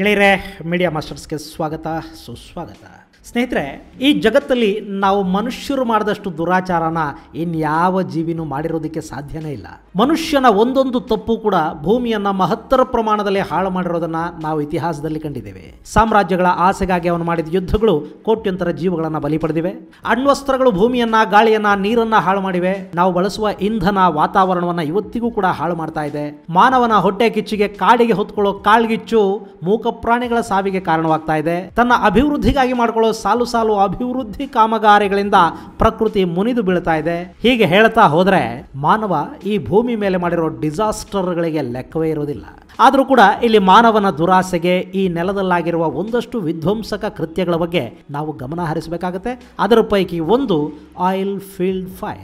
ಗೆಳೆಯರೆ ಮೀಡಿಯಾ ಮಾಸ್ಟರ್ಸ್ಗೆ ಸ್ವಾಗತ ಸುಸ್ವಾಗತ ಸ್ನೇಹಿತರೆ ಈ ಜಗತ್ತಲ್ಲಿ ನಾವು ಮನುಷ್ಯರು ಮಾಡಿದಷ್ಟು ದುರಾಚಾರನ ಇನ್ಯಾವ ಜೀವಿನೂ ಮಾಡಿರೋದಕ್ಕೆ ಸಾಧ್ಯನೇ ಇಲ್ಲ ಮನುಷ್ಯನ ಒಂದೊಂದು ತಪ್ಪು ಕೂಡ ಭೂಮಿಯನ್ನ ಮಹತ್ತರ ಪ್ರಮಾಣದಲ್ಲಿ ಹಾಳು ಮಾಡಿರೋದನ್ನ ನಾವು ಇತಿಹಾಸದಲ್ಲಿ ಕಂಡಿದ್ದೇವೆ ಸಾಮ್ರಾಜ್ಯಗಳ ಆಸೆಗಾಗಿ ಅವನು ಮಾಡಿದ ಯುದ್ಧಗಳು ಕೋಟ್ಯಂತರ ಜೀವಗಳನ್ನು ಬಲಿ ಪಡೆದಿವೆ ಅಣ್ವಸ್ತ್ರಗಳು ಭೂಮಿಯನ್ನ ಗಾಳಿಯನ್ನ ನೀರನ್ನ ಹಾಳು ಮಾಡಿವೆ ನಾವು ಬಳಸುವ ಇಂಧನ ವಾತಾವರಣವನ್ನ ಇವತ್ತಿಗೂ ಕೂಡ ಹಾಳು ಮಾಡ್ತಾ ಇದೆ ಮಾನವನ ಹೊಟ್ಟೆ ಕಿಚ್ಚಿಗೆ ಕಾಡಿಗೆ ಹೊತ್ಕೊಳ್ಳೋ ಕಾಳ್ಗಿಚ್ಚು ಮೂಕ ಪ್ರಾಣಿಗಳ ಸಾವಿಗೆ ಕಾರಣವಾಗ್ತಾ ಇದೆ ತನ್ನ ಅಭಿವೃದ್ಧಿಗಾಗಿ ಮಾಡ್ಕೊಳ್ಳೋ ಸಾಲು ಸಾಲು ಅಭಿವೃದ್ಧಿ ಕಾಮಗಾರಿಗಳಿಂದ ಪ್ರಕೃತಿ ಮುನಿದು ಬೀಳ್ತಾ ಇದೆ ಹೀಗೆ ಹೇಳ್ತಾ ಹೋದ್ರೆ ಮಾನವ ಈ ಭೂಮಿ ಮೇಲೆ ಮಾಡಿರೋ ಡಿಸಾಸ್ಟರ್ಗಳಿಗೆ ಲೆಕ್ಕವೇ ಇರೋದಿಲ್ಲ ಆದರೂ ಕೂಡ ಇಲ್ಲಿ ಮಾನವನ ದುರಾಸೆಗೆ ಈ ನೆಲದಲ್ಲಾಗಿರುವ ಒಂದಷ್ಟು ವಿಧ್ವಂಸಕ ಕೃತ್ಯಗಳ ಬಗ್ಗೆ ನಾವು ಗಮನ ಹರಿಸಬೇಕಾಗುತ್ತೆ ಅದರ ಪೈಕಿ ಒಂದು ಆಯಿಲ್ ಫೀಲ್ಡ್ ಫೈರ್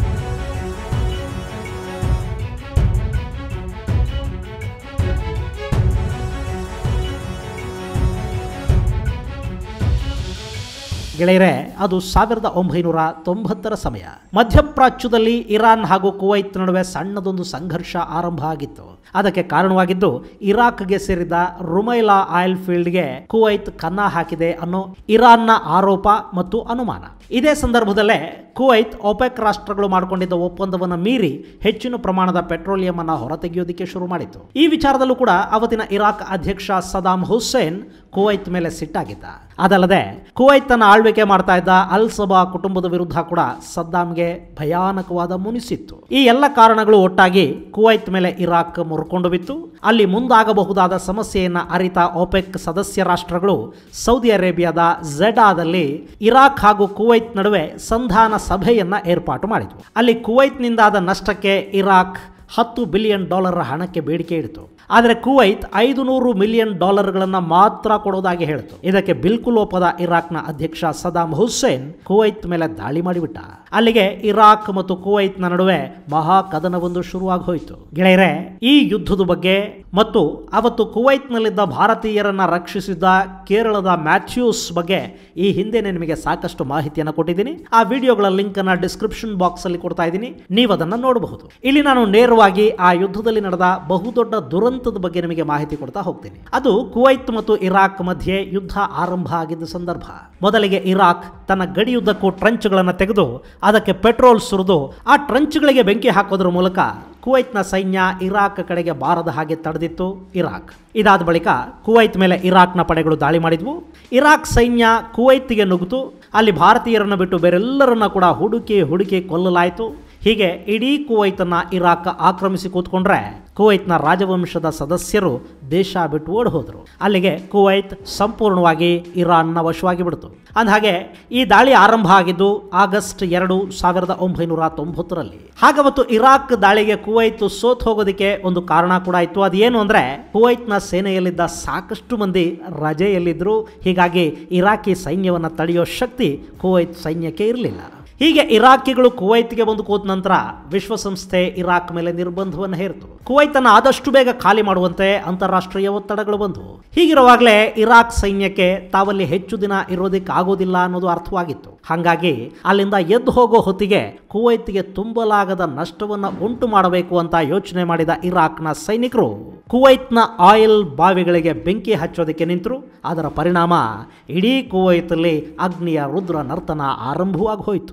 ಗೆಳೆಯರೆ ಅದು ಸಾವಿರದ ಒಂಬೈನೂರ ತೊಂಬತ್ತರ ಸಮಯ ಮಧ್ಯಪ್ರಾಚ್ಯದಲ್ಲಿ ಇರಾನ್ ಹಾಗೂ ಕುವೈತ್ ನಡುವೆ ಸಣ್ಣದೊಂದು ಸಂಘರ್ಷ ಆರಂಭ ಆಗಿತ್ತು ಅದಕ್ಕೆ ಕಾರಣವಾಗಿದ್ದು ಇರಾಕ್ಗೆ ಸೇರಿದ ರುಮೈಲಾ ಆಯಿಲ್ ಫೀಲ್ಡ್ಗೆ ಕುವೈತ್ ಕನ್ನ ಹಾಕಿದೆ ಅನ್ನೋ ಇರಾನ್ನ ಆರೋಪ ಮತ್ತು ಅನುಮಾನ ಇದೇ ಸಂದರ್ಭದಲ್ಲೇ ಕುವೈತ್ ಒಪೆಕ್ ರಾಷ್ಟ್ರಗಳು ಮಾಡಿಕೊಂಡಿದ್ದ ಒಪ್ಪಂದವನ್ನು ಮೀರಿ ಹೆಚ್ಚಿನ ಪ್ರಮಾಣದ ಪೆಟ್ರೋಲಿಯಂ ಅನ್ನ ಹೊರತೆಗೆಯೋದಕ್ಕೆ ಶುರು ಮಾಡಿತು ಈ ವಿಚಾರದಲ್ಲೂ ಕೂಡ ಅವತ್ತಿನ ಇರಾಕ್ ಅಧ್ಯಕ್ಷ ಸದಾಂ ಹುಸೇನ್ ಕುವೈತ್ ಮೇಲೆ ಸಿಟ್ಟಾಗಿದ್ದ ಅದಲ್ಲದೆ ಕುವೈತ್ ತನ್ನ ಆಳ್ವಿಕೆ ಮಾಡ್ತಾ ಇದ್ದ ಅಲ್ ಸಬಾ ಕುಟುಂಬದ ವಿರುದ್ಧ ಕೂಡ ಸದ್ದಾಂಗೆ ಭಯಾನಕವಾದ ಮುನಿಸಿತ್ತು ಈ ಎಲ್ಲ ಕಾರಣಗಳು ಒಟ್ಟಾಗಿ ಕುವೈತ್ ಮೇಲೆ ಇರಾಕ್ ಮುರ್ಕೊಂಡು ಬಿತ್ತು ಅಲ್ಲಿ ಮುಂದಾಗಬಹುದಾದ ಸಮಸ್ಯೆಯನ್ನ ಅರಿತ ಒಪೆಕ್ ಸದಸ್ಯ ರಾಷ್ಟ್ರಗಳು ಸೌದಿ ಅರೇಬಿಯಾದ ಝೆಡಾದಲ್ಲಿ ಇರಾಕ್ ಹಾಗೂ ಕುವೈತ್ ನಡುವೆ ಸಂಧಾನ ಸಭೆಯನ್ನ ಏರ್ಪಾಟು ಮಾಡಿತು ಅಲ್ಲಿ ಕುವೈತ್ನಿಂದಾದ ನಷ್ಟಕ್ಕೆ ಇರಾಕ್ ಹತ್ತು ಬಿಲಿಯನ್ ಡಾಲರ್ ಹಣಕ್ಕೆ ಬೇಡಿಕೆ ಇಡಿತು ಆದರೆ ಕುವೈತ್ ಐದು ನೂರು ಮಿಲಿಯನ್ ಡಾಲರ್ಗಳನ್ನು ಮಾತ್ರ ಕೊಡೋದಾಗಿ ಹೇಳಿತು ಇದಕ್ಕೆ ಬಿಲ್ಕುಲ್ ಒಪ್ಪದ ಇರಾಕ್ನ ಅಧ್ಯಕ್ಷ ಸದಾಂ ಹುಸೇನ್ ಕುವೈತ್ ಮೇಲೆ ದಾಳಿ ಮಾಡಿಬಿಟ್ಟ ಅಲ್ಲಿಗೆ ಇರಾಕ್ ಮತ್ತು ಕುವೈತ್ನ ನಡುವೆ ಮಹಾ ಕದನವೊಂದು ಶುರುವಾಗಿ ಹೋಯಿತು ಗೆಳೆಯರೆ ಈ ಯುದ್ಧದ ಬಗ್ಗೆ ಮತ್ತು ಅವತ್ತು ಕುವೈತ್ನಲ್ಲಿದ್ದ ಭಾರತೀಯರನ್ನ ರಕ್ಷಿಸಿದ ಕೇರಳದ ಮ್ಯಾಥ್ಯೂಸ್ ಬಗ್ಗೆ ಈ ಹಿಂದೆನೆ ನಿಮಗೆ ಸಾಕಷ್ಟು ಮಾಹಿತಿಯನ್ನು ಕೊಟ್ಟಿದ್ದೀನಿ ಆ ವಿಡಿಯೋಗಳ ಲಿಂಕ್ ಅನ್ನ ಡಿಸ್ಕ್ರಿಪ್ಷನ್ ಬಾಕ್ಸ್ ಅಲ್ಲಿ ಕೊಡ್ತಾ ಇದ್ದೀನಿ ನೀವು ಅದನ್ನ ನೋಡಬಹುದು ಇಲ್ಲಿ ನಾನು ನೇರವಾಗಿ ಆ ಯುದ್ಧದಲ್ಲಿ ನಡೆದ ಬಹುದೊಡ್ಡ ದುರಂತದ ಬಗ್ಗೆ ನಿಮಗೆ ಮಾಹಿತಿ ಕೊಡ್ತಾ ಹೋಗ್ತೀನಿ ಅದು ಕುವೈತ್ ಮತ್ತು ಇರಾಕ್ ಮಧ್ಯೆ ಯುದ್ಧ ಆರಂಭ ಆಗಿದ್ದ ಸಂದರ್ಭ ಮೊದಲಿಗೆ ಇರಾಕ್ ತನ್ನ ಗಡಿಯುದ್ದಕ್ಕೂ ಟ್ರಂಚ್ಗಳನ್ನು ತೆಗೆದು ಅದಕ್ಕೆ ಪೆಟ್ರೋಲ್ ಸುರಿದು ಆ ಟ್ರಂಚ್ಗಳಿಗೆ ಬೆಂಕಿ ಹಾಕೋದ್ರ ಮೂಲಕ ಕುವೈತ್ನ ಸೈನ್ಯ ಇರಾಕ್ ಕಡೆಗೆ ಬಾರದ ಹಾಗೆ ತಡೆದಿತ್ತು ಇರಾಕ್ ಇದಾದ ಬಳಿಕ ಕುವೈತ್ ಮೇಲೆ ಇರಾಕ್ನ ಪಡೆಗಳು ದಾಳಿ ಮಾಡಿದ್ವು ಇರಾಕ್ ಸೈನ್ಯ ಕುವೈತ್ಗೆ ನುಗ್ಗಿತು ಅಲ್ಲಿ ಭಾರತೀಯರನ್ನು ಬಿಟ್ಟು ಬೇರೆಲ್ಲರನ್ನ ಕೂಡ ಹುಡುಕಿ ಹುಡುಕಿ ಕೊಲ್ಲಲಾಯಿತು ಹೀಗೆ ಇಡೀ ಕುವೈತನ್ನ ಇರಾಕ್ ಆಕ್ರಮಿಸಿ ಕೂತ್ಕೊಂಡ್ರೆ ಕುವೈತ್ನ ರಾಜವಂಶದ ಸದಸ್ಯರು ದೇಶ ಬಿಟ್ಟು ಓಡಿ ಹೋದರು ಅಲ್ಲಿಗೆ ಕುವೈತ್ ಸಂಪೂರ್ಣವಾಗಿ ಇರಾನ್ನ ವಶವಾಗಿ ಬಿಡ್ತು ಅಂದಹಾಗೆ ಈ ದಾಳಿ ಆರಂಭ ಆಗಿದ್ದು ಆಗಸ್ಟ್ ಎರಡು ಸಾವಿರದ ಒಂಬೈನೂರ ತೊಂಬತ್ತರಲ್ಲಿ ಹಾಗವತ್ತು ಇರಾಕ್ ದಾಳಿಗೆ ಕುವೈತ್ ಸೋತ್ ಹೋಗೋದಕ್ಕೆ ಒಂದು ಕಾರಣ ಕೂಡ ಇತ್ತು ಅದೇನು ಅಂದ್ರೆ ಕುವೈತ್ನ ಸೇನೆಯಲ್ಲಿದ್ದ ಸಾಕಷ್ಟು ಮಂದಿ ರಜೆಯಲ್ಲಿದ್ದರು ಹೀಗಾಗಿ ಇರಾಕಿ ಸೈನ್ಯವನ್ನು ತಡೆಯೋ ಶಕ್ತಿ ಕುವೈತ್ ಸೈನ್ಯಕ್ಕೆ ಇರಲಿಲ್ಲ ಹೀಗೆ ಇರಾಕಿಗಳು ಕುವೈತ್ಗೆ ಬಂದು ಕೂತ ನಂತರ ವಿಶ್ವಸಂಸ್ಥೆ ಇರಾಕ್ ಮೇಲೆ ನಿರ್ಬಂಧವನ್ನು ಹೇರಿತು ಕುವೈತನ್ನು ಆದಷ್ಟು ಬೇಗ ಖಾಲಿ ಮಾಡುವಂತೆ ಅಂತಾರಾಷ್ಟ್ರೀಯ ಒತ್ತಡಗಳು ಬಂದವು ಹೀಗಿರುವಾಗಲೇ ಇರಾಕ್ ಸೈನ್ಯಕ್ಕೆ ತಾವಲ್ಲಿ ಹೆಚ್ಚು ದಿನ ಇರೋದಕ್ಕೆ ಆಗೋದಿಲ್ಲ ಅನ್ನೋದು ಅರ್ಥವಾಗಿತ್ತು ಹಾಗಾಗಿ ಅಲ್ಲಿಂದ ಎದ್ದು ಹೋಗೋ ಹೊತ್ತಿಗೆ ಕುವೈತ್ಗೆ ತುಂಬಲಾಗದ ನಷ್ಟವನ್ನು ಉಂಟು ಮಾಡಬೇಕು ಅಂತ ಯೋಚನೆ ಮಾಡಿದ ಇರಾಕ್ನ ಸೈನಿಕರು ಕುವೈತ್ನ ಆಯಿಲ್ ಬಾವಿಗಳಿಗೆ ಬೆಂಕಿ ಹಚ್ಚೋದಕ್ಕೆ ನಿಂತರು ಅದರ ಪರಿಣಾಮ ಇಡೀ ಕುವೈತಲ್ಲಿ ಅಗ್ನಿಯ ರುದ್ರ ನರ್ತನ ಆರಂಭವಾಗಿ ಹೋಯಿತು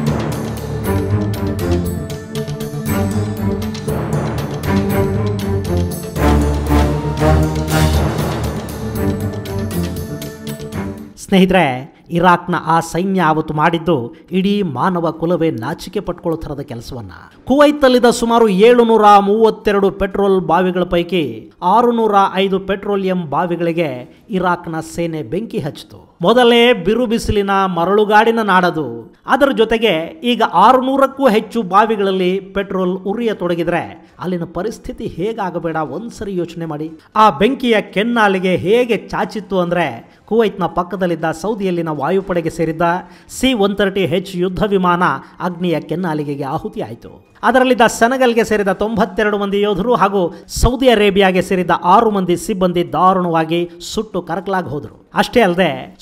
ಸ್ನೇಹಿತರೆ ಇರಾಕ್ನ ಆ ಸೈನ್ಯ ಅವತ್ತು ಮಾಡಿದ್ದು ಇಡೀ ಮಾನವ ಕುಲವೇ ನಾಚಿಕೆ ಪಟ್ಕೊಳ್ಳೋ ಥರದ ಕೆಲಸವನ್ನ ಕುವೈತಲ್ಲಿದ್ದ ಸುಮಾರು ಏಳುನೂರ ಮೂವತ್ತೆರಡು ಪೆಟ್ರೋಲ್ ಬಾವಿಗಳ ಪೈಕಿ ಆರುನೂರ ಐದು ಪೆಟ್ರೋಲಿಯಂ ಬಾವಿಗಳಿಗೆ ಇರಾಕ್ನ ಸೇನೆ ಬೆಂಕಿ ಹಚ್ಚಿತು ಮೊದಲೇ ಬಿರು ಬಿಸಿಲಿನ ಮರಳುಗಾಡಿನ ನಾಡದು ಅದರ ಜೊತೆಗೆ ಈಗ ಆರುನೂರಕ್ಕೂ ಹೆಚ್ಚು ಬಾವಿಗಳಲ್ಲಿ ಪೆಟ್ರೋಲ್ ಉರಿಯತೊಡಗಿದ್ರೆ ಅಲ್ಲಿನ ಪರಿಸ್ಥಿತಿ ಹೇಗಾಗಬೇಡ ಒಂದ್ಸರಿ ಯೋಚನೆ ಮಾಡಿ ಆ ಬೆಂಕಿಯ ಕೆನ್ನಾಲಿಗೆ ಹೇಗೆ ಚಾಚಿತ್ತು ಅಂದ್ರೆ ಕುವೈತ್ನ ಪಕ್ಕದಲ್ಲಿದ್ದ ಸೌದಿಯಲ್ಲಿನ ವಾಯುಪಡೆಗೆ ಸೇರಿದ್ದ ಸಿ ಒನ್ ತರ್ಟಿ ಹೆಚ್ ಯುದ್ಧ ವಿಮಾನ ಅಗ್ನಿಯ ಕೆನ್ನಾಲಿಗೆಗೆ ಆಹುತಿ ಆಯಿತು ಅದರಲ್ಲಿದ್ದ ಸೆನೆಗಲ್ಗೆ ಸೇರಿದ ತೊಂಬತ್ತೆರಡು ಮಂದಿ ಯೋಧರು ಹಾಗೂ ಸೌದಿ ಅರೇಬಿಯಾಗೆ ಸೇರಿದ ಆರು ಮಂದಿ ಸಿಬ್ಬಂದಿ ದಾರುಣವಾಗಿ ಸುಟ್ಟು ಕರಕಲಾಗಿ ಹೋದರು ಅಷ್ಟೇ ಅಲ್ಲದೆ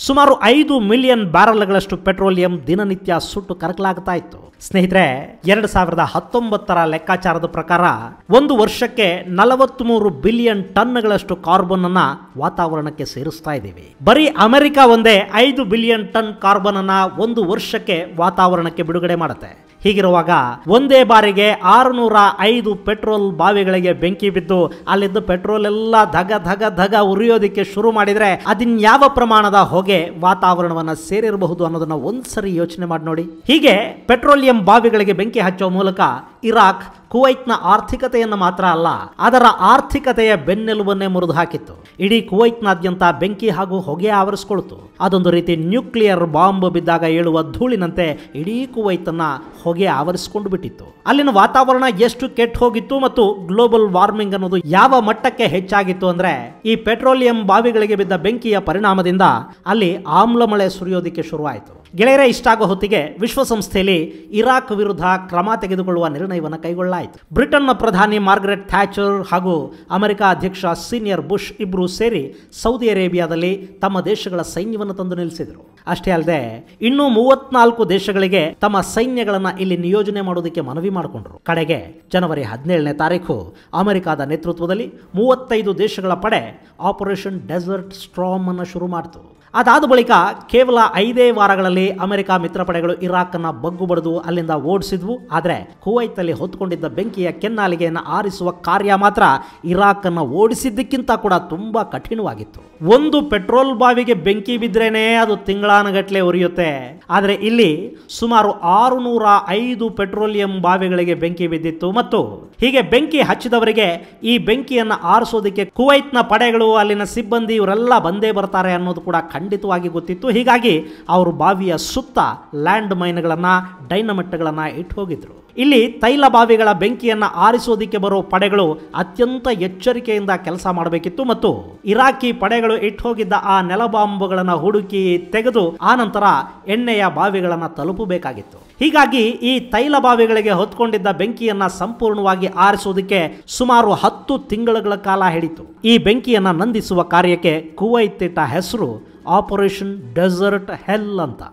ಸುಮಾರು ಐದು ಮಿಲಿಯನ್ ಬ್ಯಾರಲ್ಗಳಷ್ಟು ಪೆಟ್ರೋಲಿಯಂ ದಿನನಿತ್ಯ ಸುಟ್ಟು ಕರಕಲಾಗ್ತಾ ಇತ್ತು ಸ್ನೇಹಿತರೆ ಎರಡು ಸಾವಿರದ ಹತ್ತೊಂಬತ್ತರ ಲೆಕ್ಕಾಚಾರದ ಪ್ರಕಾರ ಒಂದು ವರ್ಷಕ್ಕೆ ನಲವತ್ಮೂರು ಬಿಲಿಯನ್ ಟನ್ಗಳಷ್ಟು ಕಾರ್ಬನ್ ಅನ್ನ ವಾತಾವರಣಕ್ಕೆ ಸೇರಿಸ್ತಾ ಇದ್ದೀವಿ ಬರೀ ಅಮೆರಿಕ ಒಂದೇ ಐದು ಬಿಲಿಯನ್ ಟನ್ ಕಾರ್ಬನ್ ಅನ್ನ ಒಂದು ವರ್ಷಕ್ಕೆ ವಾತಾವರಣಕ್ಕೆ ಬಿಡುಗಡೆ ಮಾಡುತ್ತೆ ಹೀಗಿರುವಾಗ ಒಂದೇ ಬಾರಿಗೆ ಆರುನೂರ ಐದು ಪೆಟ್ರೋಲ್ ಬಾವಿಗಳಿಗೆ ಬೆಂಕಿ ಬಿದ್ದು ಅಲ್ಲಿದ್ದ ಪೆಟ್ರೋಲ್ ಎಲ್ಲ ಧಗ ಧಗ ಧಗ ಉರಿಯೋದಕ್ಕೆ ಶುರು ಮಾಡಿದ್ರೆ ಅದಿನ್ ಯಾವ ಪ್ರಮಾಣದ ಹೊಗೆ ವಾತಾವರಣವನ್ನ ಸೇರಿರಬಹುದು ಅನ್ನೋದನ್ನ ಒಂದ್ಸರಿ ಯೋಚನೆ ಮಾಡಿ ನೋಡಿ ಹೀಗೆ ಪೆಟ್ರೋಲಿಯಂ ಬಾವಿಗಳಿಗೆ ಬೆಂಕಿ ಹಚ್ಚುವ ಮೂಲಕ ಇರಾಕ್ ಕುವೈತ್ನ ಆರ್ಥಿಕತೆಯನ್ನು ಮಾತ್ರ ಅಲ್ಲ ಅದರ ಆರ್ಥಿಕತೆಯ ಬೆನ್ನೆಲುಬನ್ನೇ ಮುರಿದು ಹಾಕಿತ್ತು ಇಡೀ ಕುವೈತ್ನಾದ್ಯಂತ ಬೆಂಕಿ ಹಾಗೂ ಹೊಗೆ ಆವರಿಸಿಕೊಳ್ತು ಅದೊಂದು ರೀತಿ ನ್ಯೂಕ್ಲಿಯರ್ ಬಾಂಬ್ ಬಿದ್ದಾಗ ಏಳುವ ಧೂಳಿನಂತೆ ಇಡೀ ಕುವೈತನ್ನ ಹೊಗೆ ಆವರಿಸಿಕೊಂಡು ಬಿಟ್ಟಿತ್ತು ಅಲ್ಲಿನ ವಾತಾವರಣ ಎಷ್ಟು ಕೆಟ್ಟ ಹೋಗಿತ್ತು ಮತ್ತು ಗ್ಲೋಬಲ್ ವಾರ್ಮಿಂಗ್ ಅನ್ನೋದು ಯಾವ ಮಟ್ಟಕ್ಕೆ ಹೆಚ್ಚಾಗಿತ್ತು ಅಂದ್ರೆ ಈ ಪೆಟ್ರೋಲಿಯಂ ಬಾವಿಗಳಿಗೆ ಬಿದ್ದ ಬೆಂಕಿಯ ಪರಿಣಾಮದಿಂದ ಅಲ್ಲಿ ಆಮ್ಲ ಮಳೆ ಸುರಿಯೋದಕ್ಕೆ ಶುರುವಾಯಿತು ಗೆಳೆಯರೇ ಇಷ್ಟಾಗೋ ಹೊತ್ತಿಗೆ ವಿಶ್ವಸಂಸ್ಥೆಯಲ್ಲಿ ಇರಾಕ್ ವಿರುದ್ಧ ಕ್ರಮ ತೆಗೆದುಕೊಳ್ಳುವ ನಿರ್ಣಯವನ್ನು ಕೈಗೊಳ್ಳಲಾಯಿತು ಬ್ರಿಟನ್ನ ಪ್ರಧಾನಿ ಮಾರ್ಗರೆಟ್ ಥ್ಯಾಚರ್ ಹಾಗೂ ಅಮೆರಿಕ ಅಧ್ಯಕ್ಷ ಸೀನಿಯರ್ ಬುಷ್ ಇಬ್ರು ಸೇರಿ ಸೌದಿ ಅರೇಬಿಯಾದಲ್ಲಿ ತಮ್ಮ ದೇಶಗಳ ಸೈನ್ಯವನ್ನು ತಂದು ನಿಲ್ಲಿಸಿದರು ಅಷ್ಟೇ ಅಲ್ಲದೆ ಇನ್ನೂ ಮೂವತ್ನಾಲ್ಕು ದೇಶಗಳಿಗೆ ತಮ್ಮ ಸೈನ್ಯಗಳನ್ನ ಇಲ್ಲಿ ನಿಯೋಜನೆ ಮಾಡೋದಕ್ಕೆ ಮನವಿ ಮಾಡಿಕೊಂಡ್ರು ಕಡೆಗೆ ಜನವರಿ ಹದಿನೇಳನೇ ತಾರೀಕು ಅಮೆರಿಕದ ನೇತೃತ್ವದಲ್ಲಿ ಮೂವತ್ತೈದು ದೇಶಗಳ ಪಡೆ ಆಪರೇಷನ್ ಡೆಸರ್ಟ್ ಸ್ಟ್ರಾಮ್ ಅನ್ನು ಶುರು ಮಾಡಿತು ಅದಾದ ಬಳಿಕ ಕೇವಲ ಐದೇ ವಾರಗಳಲ್ಲಿ ಅಮೆರಿಕ ಮಿತ್ರಪಡೆಗಳು ಇರಾಕನ್ನು ಬಗ್ಗು ಬಡಿದು ಅಲ್ಲಿಂದ ಓಡಿಸಿದ್ವು ಆದರೆ ಕುವೈತಲ್ಲಿ ಹೊತ್ಕೊಂಡಿದ್ದ ಬೆಂಕಿಯ ಕೆನ್ನಾಲಿಗೆಯನ್ನು ಆರಿಸುವ ಕಾರ್ಯ ಮಾತ್ರ ಇರಾಕನ್ನು ಓಡಿಸಿದ್ದಕ್ಕಿಂತ ಕೂಡ ತುಂಬ ಕಠಿಣವಾಗಿತ್ತು ಒಂದು ಪೆಟ್ರೋಲ್ ಬಾವಿಗೆ ಬೆಂಕಿ ಬಿದ್ರೇನೆ ಅದು ತಿಂಗಳಾನಗಟ್ಲೆ ಉರಿಯುತ್ತೆ ಆದರೆ ಇಲ್ಲಿ ಸುಮಾರು ಆರುನೂರ ಐದು ಪೆಟ್ರೋಲಿಯಂ ಬಾವಿಗಳಿಗೆ ಬೆಂಕಿ ಬಿದ್ದಿತ್ತು ಮತ್ತು ಹೀಗೆ ಬೆಂಕಿ ಹಚ್ಚಿದವರಿಗೆ ಈ ಬೆಂಕಿಯನ್ನು ಆರಿಸೋದಕ್ಕೆ ಕುವೈತ್ನ ಪಡೆಗಳು ಅಲ್ಲಿನ ಸಿಬ್ಬಂದಿ ಇವರೆಲ್ಲ ಬಂದೇ ಬರ್ತಾರೆ ಅನ್ನೋದು ಕೂಡ ಖಂಡಿತವಾಗಿ ಗೊತ್ತಿತ್ತು ಹೀಗಾಗಿ ಅವರು ಬಾವಿಯ ಸುತ್ತ ಲ್ಯಾಂಡ್ ಮೈನ್ಗಳನ್ನು ಡೈನಮೆಟ್ಗಳನ್ನು ಇಟ್ಟು ಹೋಗಿದ್ರು ಇಲ್ಲಿ ತೈಲ ಬಾವಿಗಳ ಬೆಂಕಿಯನ್ನು ಆರಿಸೋದಿಕ್ಕೆ ಬರೋ ಪಡೆಗಳು ಅತ್ಯಂತ ಎಚ್ಚರಿಕೆಯಿಂದ ಕೆಲಸ ಮಾಡಬೇಕಿತ್ತು ಮತ್ತು ಇರಾಕಿ ಪಡೆಗಳು ಇಟ್ಟು ಹೋಗಿದ್ದ ಆ ನೆಲಬಾಂಬುಗಳನ್ನು ಹುಡುಕಿ ತೆಗೆದು ಆ ನಂತರ ಎಣ್ಣೆಯ ಬಾವಿಗಳನ್ನು ತಲುಪಬೇಕಾಗಿತ್ತು ಹೀಗಾಗಿ ಈ ತೈಲ ಬಾವಿಗಳಿಗೆ ಹೊತ್ಕೊಂಡಿದ್ದ ಬೆಂಕಿಯನ್ನ ಸಂಪೂರ್ಣವಾಗಿ ಆರಿಸೋದಕ್ಕೆ ಸುಮಾರು ಹತ್ತು ತಿಂಗಳುಗಳ ಕಾಲ ಹಿಡಿತು ಈ ಬೆಂಕಿಯನ್ನ ನಂದಿಸುವ ಕಾರ್ಯಕ್ಕೆ ಕುವೈತ್ ಇಟ್ಟ ಹೆಸರು ಆಪರೇಷನ್ ಡೆಸರ್ಟ್ ಹೆಲ್ ಅಂತ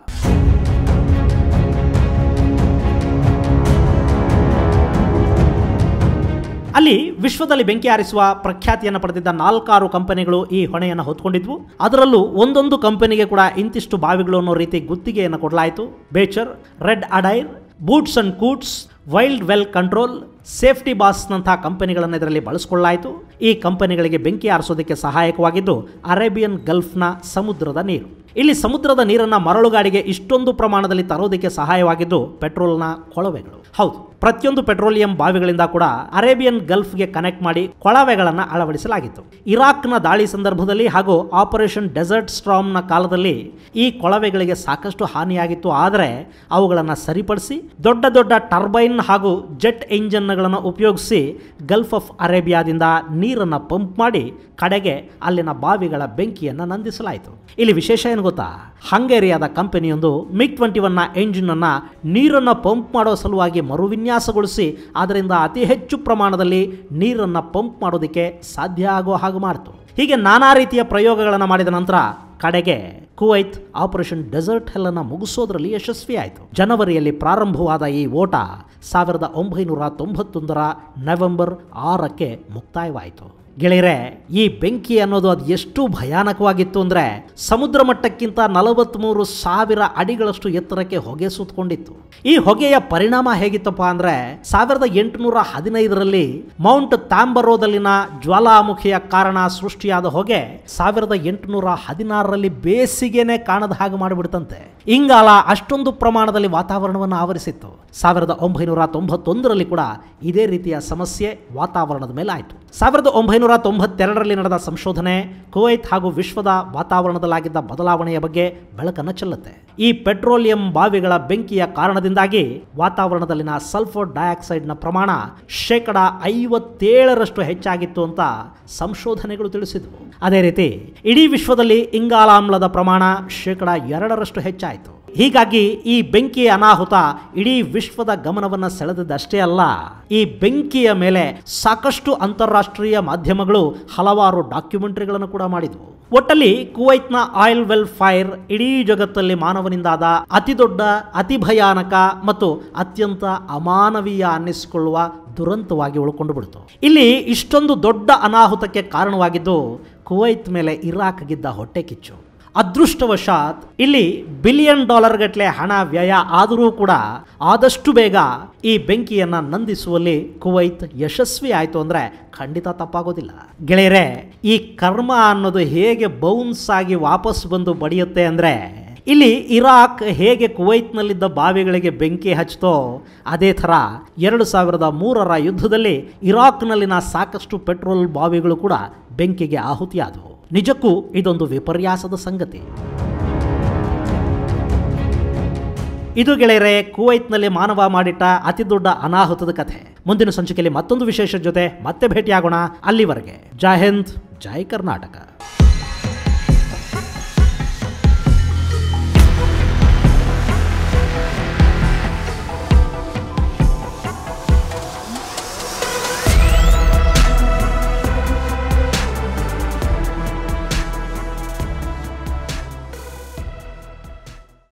ಅಲ್ಲಿ ವಿಶ್ವದಲ್ಲಿ ಬೆಂಕಿ ಆರಿಸುವ ಪ್ರಖ್ಯಾತಿಯನ್ನು ಪಡೆದಿದ್ದ ನಾಲ್ಕಾರು ಕಂಪನಿಗಳು ಈ ಹೊಣೆಯನ್ನು ಹೊತ್ಕೊಂಡಿದ್ವು ಅದರಲ್ಲೂ ಒಂದೊಂದು ಕಂಪನಿಗೆ ಕೂಡ ಇಂತಿಷ್ಟು ಬಾವಿಗಳು ಅನ್ನೋ ರೀತಿ ಗುತ್ತಿಗೆಯನ್ನು ಕೊಡಲಾಯಿತು Bechtel Red Adair Boots and Coots Wild Well Control Safety ಬಾಸ್ನಂತಹ ಕಂಪನಿಗಳನ್ನು ಇದರಲ್ಲಿ ಬಳಸಿಕೊಳ್ಳಲಾಯಿತು ಈ ಕಂಪನಿಗಳಿಗೆ ಬೆಂಕಿ ಆರಿಸೋದಕ್ಕೆ ಸಹಾಯಕವಾಗಿದ್ದು ಅರೇಬಿಯನ್ ಗಲ್ಫ್ನ ಸಮುದ್ರದ ನೀರು ಇಲ್ಲಿ ಸಮುದ್ರದ ನೀರನ್ನು ಮರಳುಗಾಡಿಗೆ ಇಷ್ಟೊಂದು ಪ್ರಮಾಣದಲ್ಲಿ ತರೋದಕ್ಕೆ ಸಹಾಯವಾಗಿದ್ದು ಪೆಟ್ರೋಲ್ನ ಕೊಳವೆಗಳು ಹೌದು ಪ್ರತಿಯೊಂದು ಪೆಟ್ರೋಲಿಯಂ ಬಾವಿಗಳಿಂದ ಕೂಡ ಅರೇಬಿಯನ್ ಗಲ್ಫ್ಗೆ ಕನೆಕ್ಟ್ ಮಾಡಿ ಕೊಳವೆಗಳನ್ನು ಅಳವಡಿಸಲಾಗಿತ್ತು ಇರಾಕ್ನ ದಾಳಿ ಸಂದರ್ಭದಲ್ಲಿ ಹಾಗೂ ಆಪರೇಷನ್ ಡೆಸರ್ಟ್ ಸ್ಟ್ರಾಮ್ನ ಕಾಲದಲ್ಲಿ ಈ ಕೊಳವೆಗಳಿಗೆ ಸಾಕಷ್ಟು ಹಾನಿಯಾಗಿತ್ತು ಆದರೆ ಅವುಗಳನ್ನು ಸರಿಪಡಿಸಿ ದೊಡ್ಡ ದೊಡ್ಡ ಟರ್ಬೈನ್ ಹಾಗೂ ಜೆಟ್ ಇಂಜನ್ಗಳನ್ನು ಉಪಯೋಗಿಸಿ ಗಲ್ಫ್ ಆಫ್ ಅರೇಬಿಯಾದಿಂದ ನೀರನ್ನು ಪಂಪ್ ಮಾಡಿ ಕಡೆಗೆ ಅಲ್ಲಿನ ಬಾವಿಗಳ ಬೆಂಕಿಯನ್ನು ನಂದಿಸಲಾಯಿತು ಇಲ್ಲಿ ವಿಶೇಷ ಏನು ಗೊತ್ತಾ ಹಂಗೇರಿಯಾದ ಕಂಪನಿಯೊಂದು ಮಿಗ್ ಟ್ವೆಂಟಿ ಒನ್ನ ಎಂಜಿನನ್ನು ನೀರನ್ನು ಪಂಪ್ ಮಾಡೋ ಸಲುವಾಗಿ ಮರುವಿನ್ಯಾಸಗೊಳಿಸಿ ಅದರಿಂದ ಅತಿ ಹೆಚ್ಚು ಪ್ರಮಾಣದಲ್ಲಿ ನೀರನ್ನು ಪಂಪ್ ಮಾಡೋದಕ್ಕೆ ಸಾಧ್ಯ ಆಗೋ ಹಾಗೆ ಮಾಡಿತು ಹೀಗೆ ನಾನಾ ರೀತಿಯ ಪ್ರಯೋಗಗಳನ್ನು ಮಾಡಿದ ನಂತರ ಕಡೆಗೆ ಕುವೈತ್ ಆಪರೇಷನ್ ಡೆಸರ್ಟ್ ಹೆಲ್ಲನ್ನು ಮುಗಿಸೋದ್ರಲ್ಲಿ ಯಶಸ್ವಿಯಾಯಿತು ಜನವರಿಯಲ್ಲಿ ಪ್ರಾರಂಭವಾದ ಈ ಓಟ ಸಾವಿರದ ಒಂಬೈನೂರ ತೊಂಬತ್ತೊಂದರ ನವೆಂಬರ್ ಆರಕ್ಕೆ ಮುಕ್ತಾಯವಾಯಿತು ಗೆಳೆಯರೆ ಈ ಬೆಂಕಿ ಅನ್ನೋದು ಅದು ಎಷ್ಟು ಭಯಾನಕವಾಗಿತ್ತು ಅಂದರೆ ಸಮುದ್ರ ಮಟ್ಟಕ್ಕಿಂತ ನಲವತ್ತ್ಮೂರು ಸಾವಿರ ಅಡಿಗಳಷ್ಟು ಎತ್ತರಕ್ಕೆ ಹೊಗೆ ಸುತ್ತಕೊಂಡಿತ್ತು ಈ ಹೊಗೆಯ ಪರಿಣಾಮ ಹೇಗಿತ್ತಪ್ಪ ಅಂದರೆ ಸಾವಿರದ ಎಂಟುನೂರ ಹದಿನೈದರಲ್ಲಿ ಮೌಂಟ್ ತಾಂಬರೋದಲ್ಲಿನ ಜ್ವಾಲಾಮುಖಿಯ ಕಾರಣ ಸೃಷ್ಟಿಯಾದ ಹೊಗೆ ಸಾವಿರದ ಎಂಟುನೂರ ಹದಿನಾರರಲ್ಲಿ ಬೇಸಿಗೆನೆ ಕಾಣದ ಹಾಗೆ ಮಾಡಿಬಿಡ್ತಂತೆ ಇಂಗಾಲ ಅಷ್ಟೊಂದು ಪ್ರಮಾಣದಲ್ಲಿ ವಾತಾವರಣವನ್ನು ಆವರಿಸಿತ್ತು ಸಾವಿರದ ಒಂಬೈನೂರ ತೊಂಬತ್ತೊಂದರಲ್ಲಿ ಕೂಡ ಇದೇ ರೀತಿಯ ಸಮಸ್ಯೆ ವಾತಾವರಣದ ಮೇಲೆ ಆಯಿತು ಸಾವಿರದ ಒಂಬೈನೂರ ತೊಂಬತ್ತೆರಡರಲ್ಲಿ ನಡೆದ ಸಂಶೋಧನೆ ಕುವೈತ್ ಹಾಗೂ ವಿಶ್ವದ ವಾತಾವರಣದಲ್ಲಾಗಿದ್ದ ಬದಲಾವಣೆಯ ಬಗ್ಗೆ ಬೆಳಕನ್ನು ಚೆಲ್ಲುತ್ತೆ ಈ ಪೆಟ್ರೋಲಿಯಂ ಬಾವಿಗಳ ಬೆಂಕಿಯ ಕಾರಣದಿಂದಾಗಿ ವಾತಾವರಣದಲ್ಲಿನ ಸಲ್ಫರ್ ಡೈಆಕ್ಸೈಡ್ನ ಪ್ರಮಾಣ ಶೇಕಡ ಐವತ್ತೇಳರಷ್ಟು ಹೆಚ್ಚಾಗಿತ್ತು ಅಂತ ಸಂಶೋಧನೆಗಳು ತಿಳಿಸಿದ್ವು ಅದೇ ರೀತಿ ಇಡೀ ವಿಶ್ವದಲ್ಲಿ ಇಂಗಾಲಾಮ್ಲದ ಪ್ರಮಾಣ ಶೇಕಡ ಎರಡರಷ್ಟು ಹೆಚ್ಚಾಯಿತು ಹೀಗಾಗಿ ಈ ಬೆಂಕಿಯ ಅನಾಹುತ ಇಡೀ ವಿಶ್ವದ ಗಮನವನ್ನು ಸೆಳೆದದ್ದಷ್ಟೇ ಅಲ್ಲ ಈ ಬೆಂಕಿಯ ಮೇಲೆ ಸಾಕಷ್ಟು ಅಂತಾರಾಷ್ಟ್ರೀಯ ಮಾಧ್ಯಮಗಳು ಹಲವಾರು ಡಾಕ್ಯುಮೆಂಟರಿಗಳನ್ನು ಕೂಡ ಮಾಡಿದ್ವು ಒಟ್ಟಲ್ಲಿ ಕುವೈತ್ನ ಆಯಿಲ್ ವೆಲ್ ಫೈರ್ ಇಡೀ ಜಗತ್ತಲ್ಲಿ ಮಾನವನಿಂದಾದ ಅತಿ ದೊಡ್ಡ ಅತಿ ಭಯಾನಕ ಮತ್ತು ಅತ್ಯಂತ ಅಮಾನವೀಯ ಅನ್ನಿಸಿಕೊಳ್ಳುವ ದುರಂತವಾಗಿ ಉಳ್ಕೊಂಡು ಬಿಡ್ತು ಇಲ್ಲಿ ಇಷ್ಟೊಂದು ದೊಡ್ಡ ಅನಾಹುತಕ್ಕೆ ಕಾರಣವಾಗಿದ್ದು ಕುವೈತ್ ಮೇಲೆ ಇರಾಕ್ಗಿದ್ದ ಹೊಟ್ಟೆ ಕಿಚ್ಚು ಅದೃಷ್ಟವಶಾತ್ ಇಲ್ಲಿ ಬಿಲಿಯನ್ ಡಾಲರ್ ಗಟ್ಟಲೆ ಹಣ ವ್ಯಯ ಆದರೂ ಕೂಡ ಆದಷ್ಟು ಬೇಗ ಈ ಬೆಂಕಿಯನ್ನ ನಂದಿಸುವಲ್ಲಿ ಕುವೈತ್ ಯಶಸ್ವಿ ಆಯಿತು ಅಂದ್ರೆ ಖಂಡಿತ ತಪ್ಪಾಗೋದಿಲ್ಲ ಗೆಳೆಯರೆ ಈ ಕರ್ಮ ಅನ್ನೋದು ಹೇಗೆ ಬೌನ್ಸ್ ಆಗಿ ವಾಪಸ್ ಬಂದು ಬಡಿಯುತ್ತೆ ಅಂದ್ರೆ ಇಲ್ಲಿ ಇರಾಕ್ ಹೇಗೆ ಕುವೈತ್ನಲ್ಲಿದ್ದ ಬಾವಿಗಳಿಗೆ ಬೆಂಕಿ ಹಚ್ತೋ ಅದೇ ಥರ ಎರಡು ಸಾವಿರದ ಮೂರರ ಯುದ್ಧದಲ್ಲಿ ಇರಾಕ್ನಲ್ಲಿನ ಸಾಕಷ್ಟು ಪೆಟ್ರೋಲ್ ಬಾವಿಗಳು ಕೂಡ ಬೆಂಕಿಗೆ ಆಹುತಿಯಾದವು ನಿಜಕ್ಕೂ ಇದೊಂದು ವಿಪರ್ಯಾಸದ ಸಂಗತಿ ಇದು ಗೆಳೆಯರೆ ಕುವೈತ್ನಲ್ಲಿ ಮಾನವ ಮಾಡಿಟ್ಟ ಅತಿ ದೊಡ್ಡ ಅನಾಹುತದ ಕಥೆ ಮುಂದಿನ ಸಂಚಿಕೆಯಲ್ಲಿ ಮತ್ತೊಂದು ವಿಶೇಷ ಜೊತೆ ಮತ್ತೆ ಭೇಟಿಯಾಗೋಣ ಅಲ್ಲಿವರೆಗೆ ಜೈ ಹಿಂದ್ ಜೈ ಕರ್ನಾಟಕ